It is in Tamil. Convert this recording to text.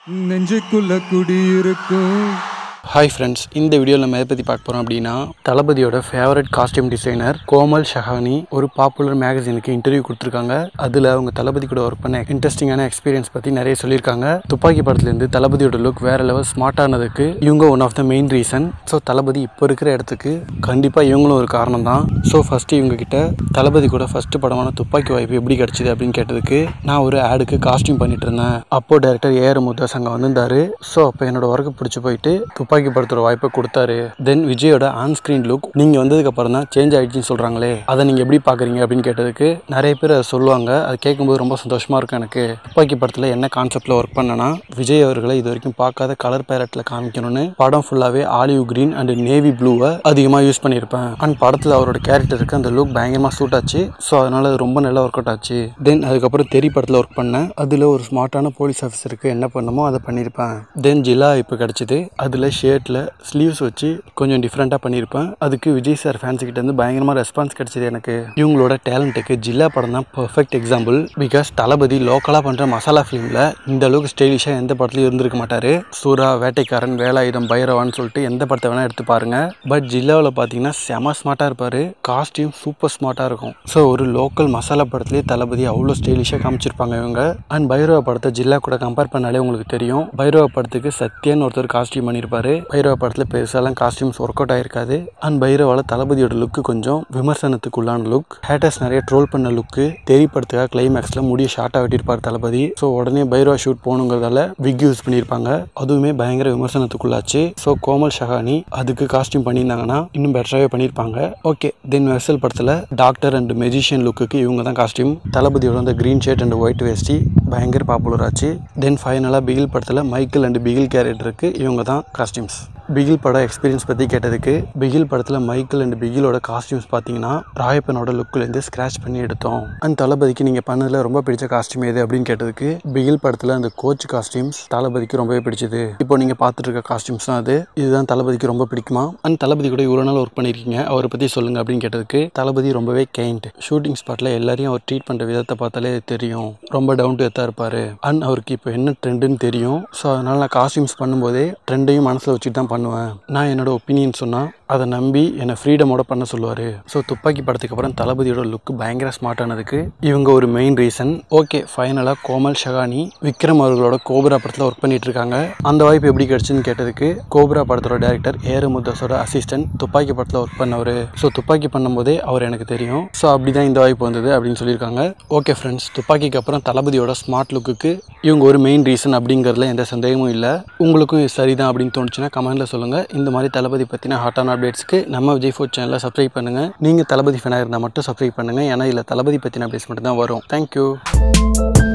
நெஞ்சுக்குள்ள குடியிருக்கும் ஹாய் ஃப்ரெண்ட்ஸ் இந்த வீடியோவில் நம்ம எதை பற்றி பார்க்க போகிறோம் அப்படின்னா தளபதியோட favourite costume designer Komal Shahani ஒரு பாப்புலர் மேகசினுக்கு இன்டர்வியூ கொடுத்துருக்காங்க அதில் அவங்க தளபதி கூட ஒர்க் பண்ண இன்ட்ரெஸ்டிங்கான எக்ஸ்பீரியன்ஸ் பற்றி நிறைய சொல்லியிருக்காங்க துப்பாக்கி படத்துலேருந்து தளபதியோட லுக் வேற லெவல் ஸ்மார்ட் ஆனதுக்கு இவங்க one of the main reason so Thalapathy இப்போ இருக்கிற இடத்துக்கு கண்டிப்பாக இவங்களும் ஒரு காரணம் தான் ஸோ ஃபஸ்ட்டு இவங்க கிட்ட தளபதி கூட ஃபஸ்ட்டு படமான துப்பாக்கி வாய்ப்பு எப்படி கிடச்சிது அப்படின்னு கேட்டதுக்கு நான் ஒரு ஆடுக்கு காஸ்டியூம் பண்ணிட்டு இருந்தேன் அப்போ டேரக்டர் ஏஆர் முத்தாஸ் அங்கே வந்திருந்தாரு ஸோ அப்போ என்னோட ஒர்க்கு பிடிச்சி போயிட்டு துப்பாக்கி படத்தோட வாய்ப்பை கொடுத்தாரு தென் விஜயோட ஆன் ஸ்க்ரீன் லுக் நீங்கள் வந்ததுக்கு அப்புறம் தான் சேஞ்ச் ஆயிடுச்சுன்னு சொல்கிறாங்களே அதை நீங்கள் எப்படி பார்க்குறீங்க அப்படின்னு கேட்டதுக்கு நிறைய பேர் அதை சொல்லுவாங்க அது கேட்கும்போது ரொம்ப சந்தோஷமாக இருக்கும் எனக்கு துப்பாக்கி படத்தில் என்ன கான்செப்டில் ஒர்க் பண்ணனா விஜய் அவர்களை இது வரைக்கும் பார்க்காத கலர் பேரட்டில் காமிக்கணும்னு படம் ஃபுல்லாகவே ஆலிவ் கிரீன் அண்ட் நேவி ப்ளூவை அதிகமாக யூஸ் பண்ணியிருப்பேன் அண்ட் படத்தில் அவரோட கேரக்டருக்கு அந்த லுக் பயங்கரமாக சூட் ஆச்சு ஸோ அதனால் அது ரொம்ப நல்லா ஒர்க் அவுட் ஆச்சு தென் அதுக்கப்புறம் தெரி படத்தில் ஒர்க் பண்ணேன் அதில் ஒரு ஸ்மார்ட்டான போலீஸ் ஆஃபீஸருக்கு என்ன பண்ணமோ அதை பண்ணியிருப்பேன் தென் ஜிலா இப்போ கிடச்சிது அதில் ஷர்ட்டில் ஸ்லீவ்ஸ் வச்சு கொஞ்சம் டிஃப்ரெண்ட்டாக பண்ணியிருப்பேன் அதுக்கு விஜய் சார் ஃபேன்ஸ் கிட்ட இருந்து பயங்கரமாக ரெஸ்பான்ஸ் கிடைச்சது எனக்கு இவங்களோட டேலண்ட்டுக்கு ஜில்லா படம் தான் பர்ஃபெக்ட் எக்ஸாம்பிள் பிகாஸ் தளபதி லோக்கலாக பண்ணுற மசாலா ஃபிலிமில் இந்த அளவுக்கு ஸ்டைலிஷாக எந்த படத்துலையும் இருந்திருக்க மாட்டார் சூரா வேட்டைக்காரன் வேலாயுதம் பைரவான்னு சொல்லிட்டு எந்த படத்தை வேணால் எடுத்து பாருங்க பட் ஜில்லாவில் பார்த்தீங்கன்னா செம ஸ்மார்ட்டாக இருப்பார் காஸ்டியூம் சூப்பர் ஸ்மார்ட்டாக இருக்கும் ஸோ ஒரு லோக்கல் மசாலா படத்துலேயே தளபதி அவ்வளோ ஸ்டைலிஷாக காமிச்சிருப்பாங்க இவங்க அண்ட் பைரவ படத்தை ஜில்லா கூட கம்பேர் பண்ணாலே உங்களுக்கு தெரியும் பைரவ படத்துக்கு சத்யன்னு ஒருத்தர் காஸ்டியூம் பண்ணியிருப்பாரு பைரவ படத்தில் பெருசாலாம் காஸ்டியூம்ஸ் ஒர்க் அவுட் ஆயிருக்காது அண்ட் பைரவால தளபதியோட லுக்கு கொஞ்சம் விமர்சனத்துக்குள்ளான லுக் ஹேட்டர்ஸ் நிறைய ட்ரோல் பண்ண லுக்கு தெரி படத்துக்காக கிளைமேக்ஸில் முடிய ஷார்ட்டாக வெட்டியிருப்பார் தளபதி ஸோ உடனே பைரவா ஷூட் போகணுங்கிறதால விக் யூஸ் பண்ணியிருப்பாங்க அதுவுமே பயங்கர விமர்சனத்துக்குள்ளாச்சு ஸோ கோமல் ஷஹானி அதுக்கு காஸ்டியூம் பண்ணியிருந்தாங்கன்னா இன்னும் பெட்டராகவே பண்ணியிருப்பாங்க ஓகே தென் வெர்சல் படத்தில் டாக்டர் அண்ட் மெஜிஷியன் லுக்குக்கு இவங்க தான் காஸ்டியூம் தளபதியோட அந்த க்ரீன் ஷர்ட் அண்ட் ஒயிட் வேஸ்டி பயங்கர பாப்புலர் ஆச்சு தென் ஃபைனலாக பிகில் படத்தில் மைக்கேல் அண்ட் பிகில் கேரக்டருக்கு இவங்க தான் காஸ்டியூம்ஸ் பிகில் படம் எக்ஸ்பீரியன்ஸ் பற்றி கேட்டதுக்கு பிகில் படத்தில் மைக்கேல் அண்ட் பிகிலோட காஸ்டியூம்ஸ் பார்த்தீங்கன்னா ராயப்பனோட லுக்கிலேருந்து ஸ்க்ராச் பண்ணி எடுத்தோம் அண்ட் தளபதிக்கு நீங்கள் பண்ணதில் ரொம்ப பிடிச்ச காஸ்டியூம் எது அப்படின்னு கேட்டதுக்கு பிகில் படத்தில் அந்த கோச் காஸ்டியூம்ஸ் தளபதிக்கு ரொம்பவே பிடிச்சது இப்போ நீங்கள் பார்த்துட்டு இருக்க காஸ்டியூம்ஸ் தான் அது இதுதான் தளபதிக்கு ரொம்ப பிடிக்குமா அண்ட் தளபதி கூட இவ்வளோ நாள் ஒர்க் பண்ணியிருக்கீங்க அவரை பற்றி சொல்லுங்க அப்படின்னு கேட்டதுக்கு தளபதி ரொம்பவே கைண்ட் ஷூட்டிங் ஸ்பாட்டில் எல்லாரையும் அவர் ட்ரீட் பண்ணுற விதத்தை பார்த்தாலே தெரியும் ரொம்ப டவுன் டு எத்தாக இருப்பார் அண்ட் அவருக்கு இப்போ என்ன ட்ரெண்டுன்னு தெரியும் ஸோ அதனால் நான் காஸ்டியூம்ஸ் பண்ணும்போதே ட்ரெண்டையும் மனசில் வச்சுட்டு தான் பண்ணுவேன் நான் என்னோட ஒப்பீனியன் சொன்னால் அதை நம்பி என்னை ஃப்ரீடமோட பண்ண சொல்லுவார் ஸோ துப்பாக்கி படத்துக்கு அப்புறம் தளபதியோட லுக் பயங்கர ஸ்மார்ட் ஆனதுக்கு இவங்க ஒரு மெயின் ரீசன் ஓகே ஃபைனலாக கோமல் ஷகானி விக்ரம் அவர்களோட கோபுரா படத்தில் ஒர்க் பண்ணிட்டு இருக்காங்க அந்த வாய்ப்பு எப்படி கிடைச்சுன்னு கேட்டதுக்கு கோபுரா படத்தோட டேரக்டர் ஏரு முத்தாஸோட அசிஸ்டன்ட் துப்பாக்கி படத்தில் ஒர்க் பண்ணவர் ஸோ துப்பாக்கி பண்ணும்போதே அவர் எனக்கு தெரியும் ஸோ அப்படி தான் இந்த வாய்ப்பு வந்தது அப்படின்னு சொல்லியிருக்காங்க ஓகே ஃப்ரெண்ட்ஸ் துப்பாக்கிக்கு அப்புறம் தளபதியோட ஸ்மார்ட் லுக்குக்கு இவங்க ஒரு மெயின் ரீசன் அப்படிங்கிறதுல எந்த சந்தேகமும் இல்லை உங்களுக்கும் இது சரிதான் அப்படின்னு தோணுச்சுன்னா கமெண்ட்டில் சொல்லுங்கள் இந்த மாதிரி தளபதி பற்றின ஹாட்டான அப்டேட்ஸ்க்கு நம்ம விஜய் ஃபோர்ட் சேனலை சப்ஸ்கிரைப் பண்ணுங்கள் நீங்கள் தளபதி ஃபேனாக இருந்தால் மட்டும் சப்ஸ்கிரைப் பண்ணுங்கள் ஏன்னா இதில் தளபதி பற்றின அப்டேட்ஸ் மட்டும் தான் வரும் தேங்க்யூ